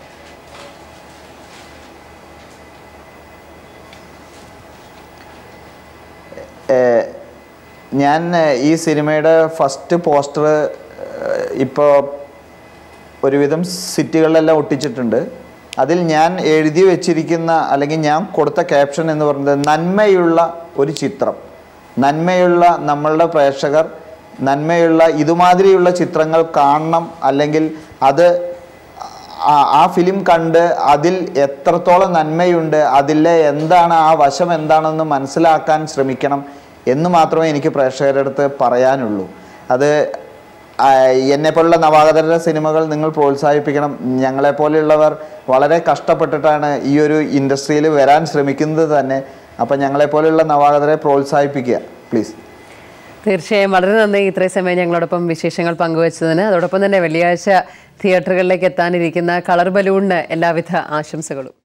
ഏഹ്, ഞാൻ ഏഹ്, ഈ സിനിമയുടെ ഫസ്റ്റ് പോസ്റ്റർ ഇപ്പോൾ ഒരുവിധം സിറ്റികളിലെല്ലാം ഒട്ടിച്ചിട്ടുണ്ട് അതിൽ ഞാൻ എഴുതി വെച്ചിരിക്കുന്ന അല്ലെങ്കിൽ ഞാൻ കൊടുത്ത ക്യാപ്ഷൻ എന്ന് പറയുന്നത് നന്മയുള്ള ഒരു ചിത്രം നന്മയുള്ള നമ്മളുടെ പ്രേക്ഷകർ നന്മയുള്ള ഇതുമാതിരിയുള്ള ചിത്രങ്ങൾ കാണണം അല്ലെങ്കിൽ അത് ആ- ആ ഫിലിം കണ്ട് അതിൽ എത്രത്തോളം നന്മയുണ്ട് അതിലെ എന്താണ് ആ വശം എന്താണെന്ന് മനസ്സിലാക്കാൻ ശ്രമിക്കണം എന്ന് മാത്രമേ എനിക്ക് പ്രേക്ഷകരുടെ അടുത്ത് പറയാനുള്ളൂ അത് ആ, എന്നെപ്പോലുള്ള നവാഗതരുടെ സിനിമകൾ നിങ്ങൾ പ്രോത്സാഹിപ്പിക്കണം ഞങ്ങളെപ്പോലെയുള്ളവർ വളരെ കഷ്ടപ്പെട്ടിട്ടാണ് ഈ ഒരു ഇൻഡസ്ട്രിയിൽ വരാൻ ശ്രമിക്കുന്നത് തന്നെ അപ്പം ഞങ്ങളെപ്പോലെയുള്ള നവാഗതരെ പ്രോത്സാഹിപ്പിക്കുക പ്ലീസ് തീർച്ചയായും വളരെ നന്ദി ഇത്രയും സമയം ഞങ്ങളോടൊപ്പം വിശേഷങ്ങൾ പങ്കുവച്ചതിന് അതോടൊപ്പം തന്നെ വെള്ളിയാഴ്ച തിയേറ്ററുകളിലേക്ക് എത്താനിരിക്കുന്ന കളർ ബലൂണിന് എല്ലാവിധ ആശംസകളും